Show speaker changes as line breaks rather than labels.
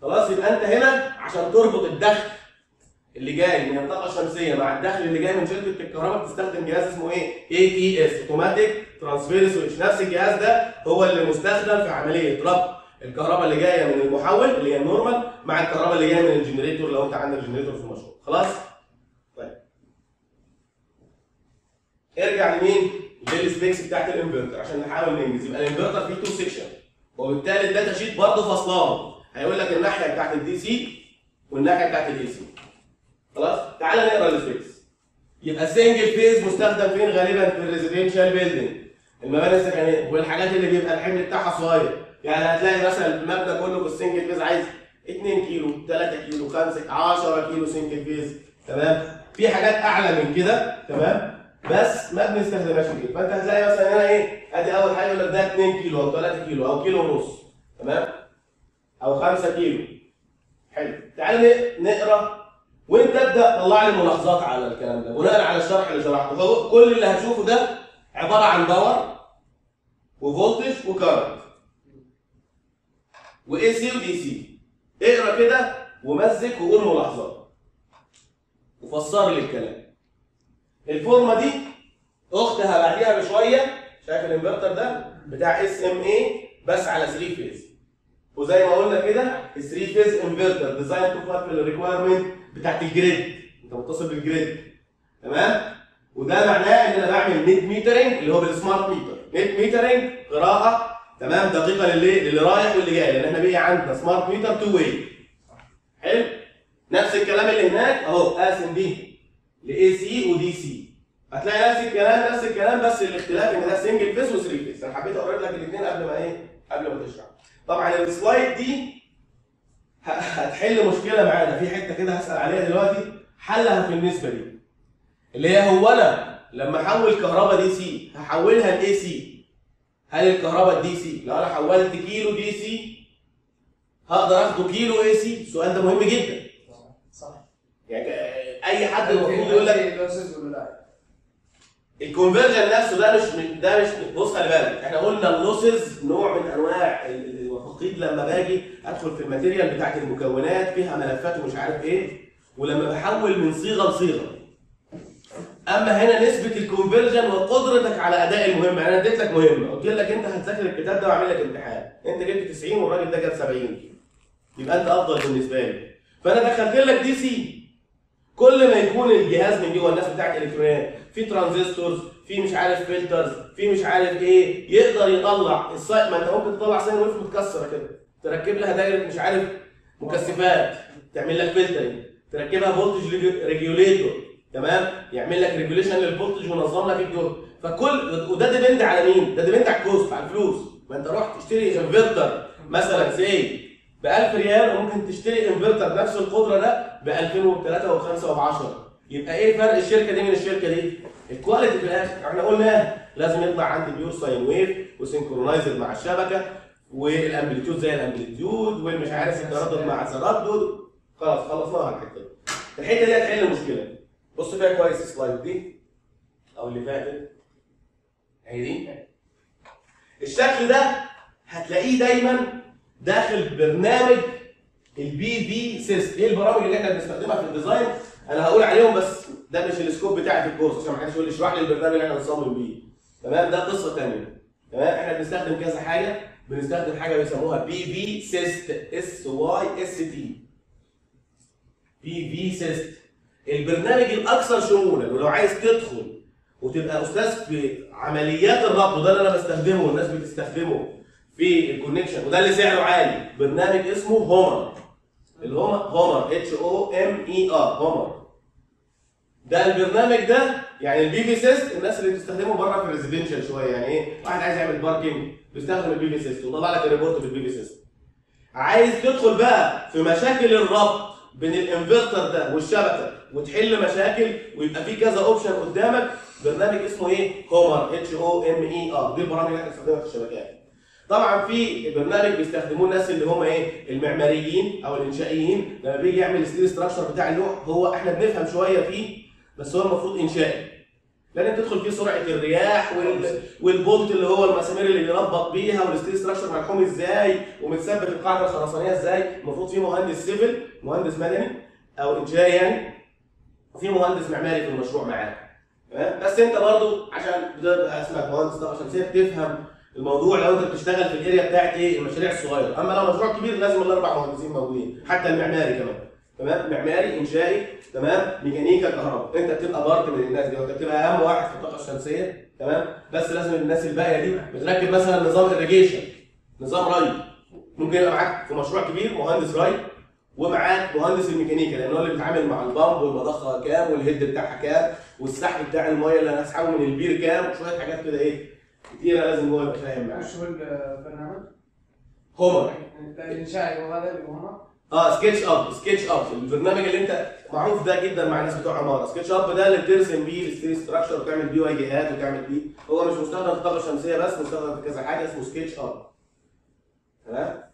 خلاص يبقى انت هنا عشان تربط الدخل اللي جاي من الطاقه الشمسيه مع الدخل اللي جاي من شركه الكهرباء بتستخدم جهاز اسمه ايه؟ اي تي اس اوتوماتيك ترانسفير سويتش نفس الجهاز ده هو اللي مستخدم في عمليه ربط الكهرباء اللي جايه من المحول اللي هي النورمال مع الكهرباء اللي جايه من الجنريتور لو انت عندك جنريتور في المشروع خلاص؟ طيب ارجع لمين؟ للسبيكس بتاعت الانفرتر عشان نحاول ننجز يبقى الانفرتر فيه تو سيكشن وبالتالي الداتا شيت برضه فصلان هيقول لك الناحيه بتاعت الدي سي والناحيه بتاعت الاي سي خلاص تعال نقرا السبيكس يبقى السنجل فيز مستخدم فين غالبا في الريزيدنشال بيلدينج المباني السكنيه والحاجات اللي بيبقى الحمل بتاعها صغير يعني هتلاقي مثلا المبنى كله في السنجل فيز عايز 2 كيلو 3 كيلو 5 10 كيلو سنجل فيز تمام في حاجات اعلى من كده تمام بس ما بنستخدمهاش كتير فانت هتلاقي مثلا هنا ايه ادي اول حاجه يقول لك ده 2 كيلو او 3 كيلو او كيلو ونص تمام او 5 كيلو حلو تعال ن- نقرا وانت ابدا طلع لي ملاحظات على الكلام ده بناء على الشرح اللي شرحته هو كل اللي هتشوفه ده عباره عن باور وفولتج وكارنت واي سي ودي سي اقرا كده ومزج وقول ملاحظات وفسر لي الكلام الفورمه دي اختها بعديها بشويه شايف الانفرتر ده بتاع اس ام اي بس على 3 فيز وزي ما قلنا كده ال 3 فيز انفرتر ديزاين تو فولفيل الريكويرمنت بتاعت الجريد انت متصل بالجريد تمام وده معناه ان انا بعمل نت ميترنج اللي هو بالسمارت ميتر نت ميترنج قراءه تمام دقيقه للي للي رايح واللي جاي لان احنا بقى عندنا سمارت ميتر تو واي حلو نفس الكلام اللي هناك اهو قاسم دي لاي سي ودي سي هتلاقي نفس الكلام نفس الكلام بس الاختلاف ان ده سنجل فيس و 3 فيس انا حبيت اوري لك الاثنين قبل ما ايه قبل ما تشرح طبعا السلايد دي ه- هتحل مشكله معانا في حته كده هسال عليها دلوقتي حلها في النسبه دي اللي هي هو انا لما احول كهرباء دي سي هحولها لاي سي هل الكهرباء الدي سي لو انا حولت كيلو دي سي هقدر اخده كيلو اي سي السؤال ده مهم جدا
صح
يعني اي حد المفروض يقول لك
لوسز ولا لا
الكونفرجن نفسه ده مش ده مش بص خلي بالك احنا قلنا اللوسز نوع من انواع ال- المفاقيد لما باجي ادخل في الماتيريال بتاعت المكونات فيها ملفات ومش عارف ايه ولما بحول من صيغه لصيغه اما هنا نسبه الكونفرجن وقدرتك على اداء المهمه انا اديت لك مهمه قلت لك انت هتذاكر الكتاب ده واعمل لك امتحان انت جبت 90 والراجل ده جاب 70 يبقى انت افضل بالنسبه لي فانا دخلت لك دي سي كل ما يكون الجهاز من جوه الناس بتاعت الالكترونيات في ترانزستورز في مش عارف فلترز في مش عارف ايه يقدر يطلع السايت ما انت ممكن تطلع ساين ويف متكسره كده تركب لها دايره مش عارف مكثفات تعمل لك فلترنج تركبها فولتج ريجوليتور تمام يعمل لك ريجوليشن للفولتج وينظم لك الجهد فكل وده ديبند على مين؟ ده ديبند على الكوست على الفلوس ما انت رحت تشتري انفرتر مثلا سي ب 1000 ريال وممكن تشتري انفرتر بنفس القدره ده ب 2003 و5 و10 يبقى ايه فرق الشركه دي من الشركه دي؟ الكواليتي في الاخر احنا قلنا لازم يطلع عندي بيور ساين ويف وسنكرونايزد مع الشبكه والامبليتيود زي الامبليتيود والمش عارف التردد مع التردد خلاص خلصناها الحته دي الحته دي هتحل مشكله بص فيها كويس السلايد دي او اللي فاتت هي دي الشكل ده هتلاقيه دايما داخل برنامج البي في سيست ايه البرامج اللي احنا بنستخدمها في الديزاين انا هقول عليهم بس ده مش السكوب بتاعي في الكورس عشان ما حدش يقول لي اشرح لي البرنامج اللي احنا بنصمم بيه تمام ده قصه ثانيه تمام احنا بنستخدم كذا حاجه بنستخدم حاجه بيسموها بي في سيست اس واي اس تي بي في سيست البرنامج الاكثر شمولا ولو عايز تدخل وتبقى استاذ في عمليات الربط وده اللي انا بستخدمه والناس بتستخدمه في الكونكشن وده اللي سعره عالي برنامج اسمه هومر اللي هو هومر اتش او ام اي ار هومر ده البرنامج ده يعني البي في سيست الناس اللي بتستخدمه بره في الريزيدنشال شويه يعني ايه واحد عايز يعمل باركينج بيستخدم البي في سيست وطلع لك الريبورت بالبي في سيست عايز تدخل بقى في مشاكل الربط بين الانفرتر ده والشبكه وتحل مشاكل ويبقى في كذا اوبشن قدامك برنامج اسمه ايه؟ هومر اتش او ام اي ار دي البرامج اللي احنا بنستخدمها في الشبكات. طبعا في برنامج بيستخدموه الناس اللي هم ايه؟ المعماريين او الانشائيين لما بيجي يعمل الستيل ستراكشر بتاع اللوح هو احنا بنفهم شويه فيه بس هو المفروض انشائي. لان تدخل فيه سرعه الرياح وال... والبولت اللي هو المسامير اللي بيربط بيها والستيل ستراكشر ملحوم ازاي ومتثبت القاعده الخرسانيه ازاي المفروض في مهندس سيفل مهندس مدني او انشائي يعني وفي مهندس معماري في المشروع معاك تمام بس انت برضو عشان بتبقى اسمك مهندس طاقه شمسيه بتفهم الموضوع لو انت بتشتغل في الاريا بتاعت ايه المشاريع الصغيره اما لو مشروع كبير لازم الاربع مهندسين موجودين حتى المعماري كمان تمام معماري انشائي تمام ميكانيكا كهرباء انت بتبقى بارت من الناس دي وانت بتبقى اهم واحد في الطاقه الشمسيه تمام بس لازم الناس الباقيه دي بتركب مثلا نظام irrigation نظام ري ممكن يبقى معاك في مشروع كبير مهندس ري ومعاك مهندس الميكانيكا لان هو اللي بيتعامل مع البامب والمضخه كام والهيد بتاعها كام والسحب بتاع الميه اللي انا هسحبه من البير كام شويه حاجات كده ايه كتيره لازم هو يبقى فاهم معاك
وش هو البرنامج؟
هومر
الانشائي وهذا اللي هو
اه سكتش اب سكتش اب البرنامج اللي انت معروف ده جدا مع الناس بتوع عماره سكتش اب ده اللي بترسم بيه الستيل ستراكشر وتعمل بيه واجهات وتعمل بيه هو مش مستخدم في الطاقه الشمسيه بس مستخدم في كذا حاجه اسمه سكتش اب تمام